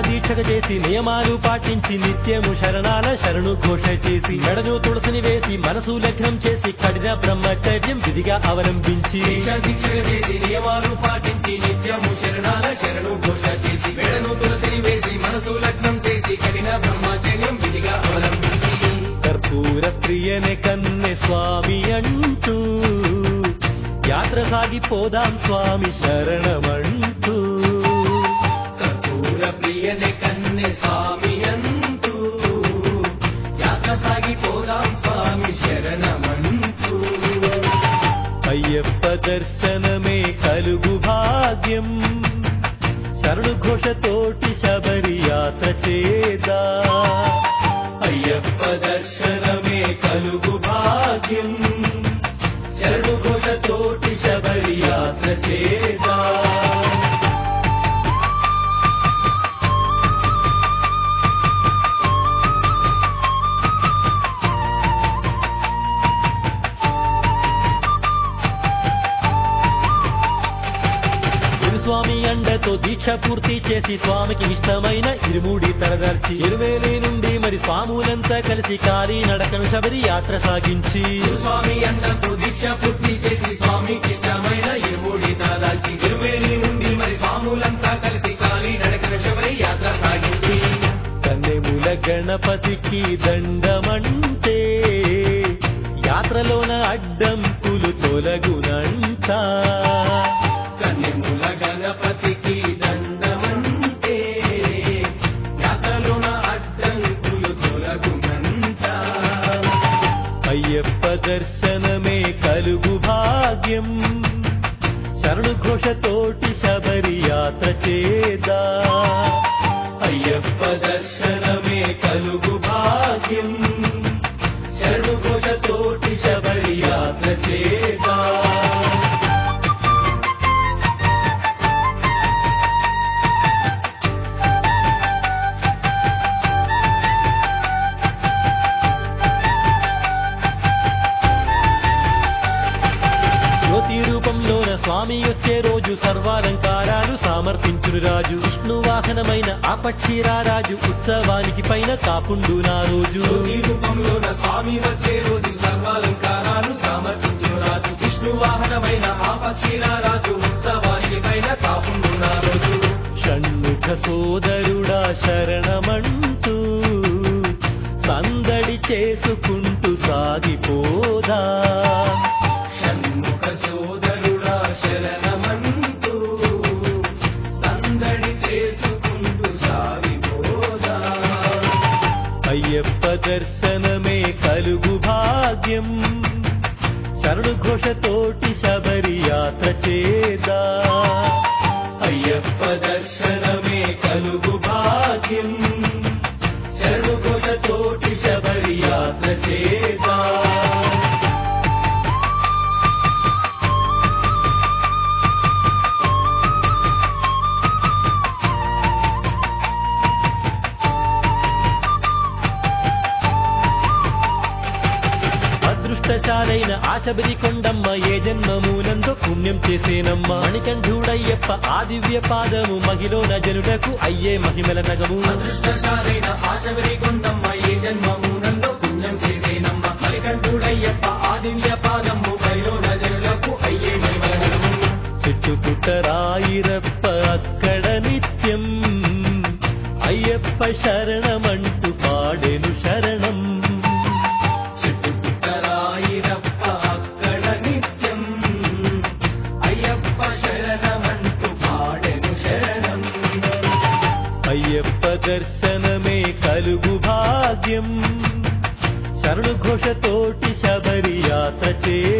దీక్షగా చేసి నియమాలు పాటించి నిత్యము శరణాల శరణు ఘోష చేసి మెడను తులసిని వేసి మనసు లగ్నం చేసి కఠిన బ్రహ్మచర్యం విధిగా అవలంబించి దీక్ష దీక్షగా చేసి నియమాలు పాటించి నిత్యము శరణాల శరణు ఘోష చేసి మెడను తులసిని వేసి మనసు లగ్నం చేసి కఠిన బ్రహ్మచర్యం విధిగా అవలంబించి కర్పూర ప్రియనే కన్నె స్వామి అంటూ యాత్ర సాగిపోదాం స్వామి శరణమంటూ కర్పూర ప్రియనే కన్నె స్వామి అంటూ యాత్ర సాగిపోదాం స్వామి శరణమంటూ అయ్యప్ప దర్శనమే కలుగు భాగ్యం శరణు ఘోషతోటి శబరి యాత్ర చేదా అయ్యప్ప దర్శనమే కలుగు భాగ్యం శరణు ఘోషతోటి శబరి యాత్ర చేదా గురుస్వామి అండతో దీక్ష పూర్తి చేసి స్వామికి ఇష్టమైన ఇరుముడి తలదర్చి ఇరువేలి నుండి మరి స్వాములంతా కలిసి కాలి నడకను శబరి యాత్ర సాగించి స్వామి అండంతో దీక్ష పూర్తి చేసి స్వామికి ఇష్టమైన ఇరుముడి తలదాల్చి ఇరువేలి నుండి మరి స్వాములంతా కలిసి కాలి నడకన శబరి యాత్ర సాగించి కన్నెముల గణపతికి దండమంటే యాత్రలోన అడ్డంకులు తొలగునంట కన్నెముల గణపతికి దండమంటే యాత్రలోన అడ్డంకులు తొలగునంట అయ్యప్ప దర్శనమే కలుగు భాగ్యం శరణు ఘోషతోటి శబరి యాత్ర చేదా అయ్యప్ప దర్శనమే కలుగు భాగ్యం శరణు ఘోషతోటి శబరి యాత్ర చేదా జ్యోతి రూపంలోన స్వామి వచ్చే రోజు సర్వాలంకారాలు సమర్పించును రాజు విష్ణు వాహనమైన ఆ పక్షిరా రాజు ఉత్సవానికి పైన కాపుండు నా రోజు జ్యోతి రూపంలోన స్వామి వచ్చే రోజు సర్వాలంకారాలు సమర్పించు రాజు విష్ణు వాహనమైన ఆ పక్షిల రాజు ఉత్సవానికి పైన కాపుండు నా రోజు షణ్ముఖ సోదరుడా శరణమంటూ సందడి చేసుకుంటూ సాగిపోదా షణ్ముఖ సోదరుడా శరణమంటూ సందడి చేసుకుంటూ సాగిపోదా అయ్యప్ప దర్శనమే కలుగు భాగ్యం శరణు ఘోషతోటి శబరి యాత్ర చేదా అయ్యప్ప దర్శనమే కలుగు భాగ్యం శరణు తోటి శబరి యాత్ర చేదా అదృష్టశాలైన ఆ శబరి కొండమ్మ ఏ జన్మమూలంతో పుణ్యం చేసేనమ్మ మణికంఠుడయ్యప్ప ఆ దివ్య పాదము మహిళ జనులకు అయ్యే మహిమల నగము అదృష్టశాలైన ఆశబరి కొండమ్మ ఏ జన్మమునందో పుణ్యం చేసేనమ్మ మరికంఠుడయ్యప్ప ఆ దివ్య పాదము బయలో నజరులకు అయ్యే మహిమలనము చెట్టు పుట్టరాయిరప్ప అక్కడ నిత్యం అయ్యప్ప శరణమంటూ పాడెను శరణం చుట్టుపుట్టరాయిరప్ప అక్కడ నిత్యం అయ్యప్ప శరణమంటూ పాడెను శరణం అయ్యప్ప దర్శనమే కలుగు భాగ్యం శరణు ఘోషతోటి శబరి యాత్ర చే